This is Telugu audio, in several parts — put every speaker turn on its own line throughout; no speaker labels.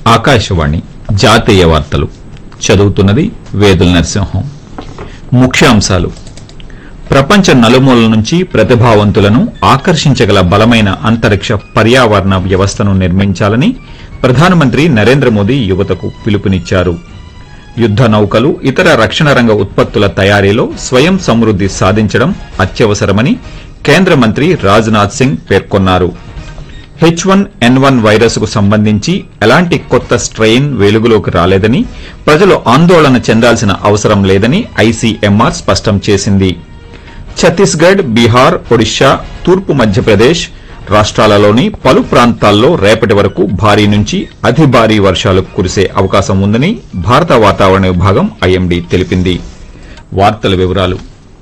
ఆకాశవాణి జాతీయ వార్తలు చదువుతున్నది వేదుల నరసింహం ముఖ్యాంశాలు ప్రపంచ నలుమూలల నుంచి ప్రతిభావంతులను ఆకర్షించగల బలమైన అంతరిక్ష పర్యావరణ వ్యవస్థను నిర్మించాలని ప్రధానమంత్రి నరేంద్ర మోదీ యువతకు పిలుపునిచ్చారు యుద్ద నౌకలు ఇతర రక్షణ రంగ ఉత్పత్తుల తయారీలో స్వయం సమృద్ది సాధించడం అత్యవసరమని కేంద్ర మంత్రి రాజ్నాథ్ సింగ్ పేర్కొన్నారు H one N one virus కు సంబంధించి ఎలాంటి కొత్త స్ట్రెయిన్ వెలుగులోకి రాలేదని ప్రజలు ఆందోళన చెందాల్సిన అవసరం లేదని ఐసీఎంఆర్ స్పష్టం చేసింది ఛత్తీస్గఢ్ బీహార్ ఒడిషా తూర్పు మధ్యప్రదేశ్ రాష్ట్రాలలోని పలు ప్రాంతాల్లో రేపటి వరకు భారీ నుంచి అతి భారీ వర్షాలు కురిసే అవకాశం ఉందని భారత వాతావరణ విభాగం ఐఎండీ తెలిపింది వార్తల వివరాలు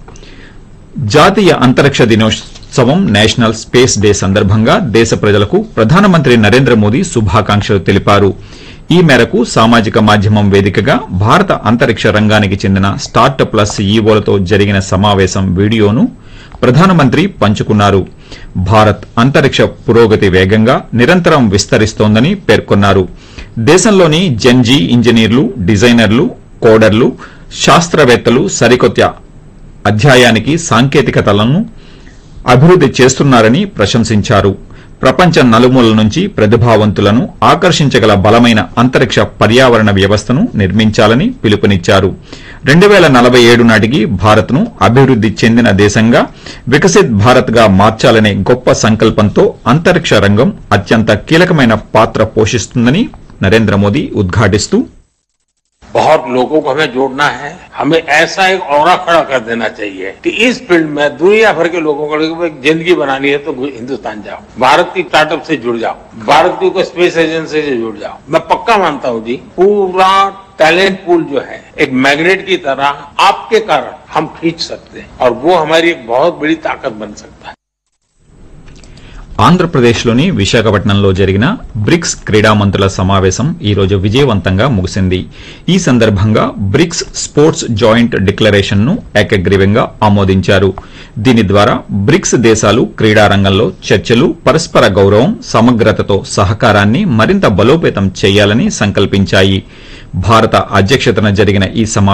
జాతీయ అంతరిక్ష దినోత్సవం నేషనల్ స్పేస్ డే సందర్భంగా దేశ ప్రజలకు ప్రధానమంత్రి నరేంద్ర మోదీ శుభాకాంక్షలు తెలిపారు ఈ మేరకు సామాజిక మాధ్యమం వేదికగా భారత అంతరిక్ష రంగానికి చెందిన స్టార్టప్ల సీఈఓలతో జరిగిన సమావేశం వీడియోను ప్రధానమంత్రి పంచుకున్నారు భారత్ అంతరిక్ష పురోగతి వేగంగా నిరంతరం విస్తరిస్తోందని పేర్కొన్నారు దేశంలోని జెన్జీ ఇంజనీర్లు డిజైనర్లు కోడర్లు శాస్త్రవేత్తలు సరికొత్త అధ్యాయానికి సాంకేతికతలను అభివృద్ది చేస్తున్నారని ప్రశంసించారు ప్రపంచ నలుమూలల నుంచి ప్రతిభావంతులను ఆకర్షించగల బలమైన అంతరిక్ష పర్యావరణ వ్యవస్థను నిర్మించాలని పిలుపునిచ్చారు రెండు పేల నలభై ఏడు నాటికి భారత్ను అభివృద్ది చెందిన దేశంగా వికసిత్ భారత్ గా మార్చాలనే గొప్ప సంకల్పంతో అంతరిక్ష రంగం అత్యంత కీలకమైన పాత్ర పోషిస్తుందని నరేంద్ర మోదీ ఉద్ఘాటిస్తూ
बहुत लोगों को हमें जोड़ना है हमें ऐसा एक और खड़ा कर देना चाहिए कि इस फील्ड में दुनिया भर के लोगों को एक जिंदगी बनानी है तो हिंदुस्तान जाओ भारत की स्टार्टअप से जुड़ जाओ भारत की कोई स्पेस एजेंसी से जुड़ जाओ मैं पक्का मानता हूँ जी पूरा टैलेंट पूल जो है एक मैग्नेट की तरह आपके कारण हम खींच सकते हैं और वो हमारी एक बहुत बड़ी ताकत बन सकता है
ఆంధ్రప్రదేశ్లోని విశాఖపట్నంలో జరిగిన బ్రిక్స్ క్రీడా మంత్రుల సమావేశం ఈ రోజు విజయవంతంగా ముగిసింది ఈ సందర్భంగా బ్రిక్స్ స్పోర్ట్స్ జాయింట్ డిక్లరేషన్ ను ఏకగ్రీవంగా ఆమోదించారు దీని ద్వారా బ్రిక్స్ దేశాలు క్రీడా రంగంలో చర్చలు పరస్పర గౌరవం సమగ్రతతో సహకారాన్ని మరింత బలోపేతం చేయాలని సంకల్పించాయి భారత అధ్యక్షతన జరిగిన ఈ సమావేశం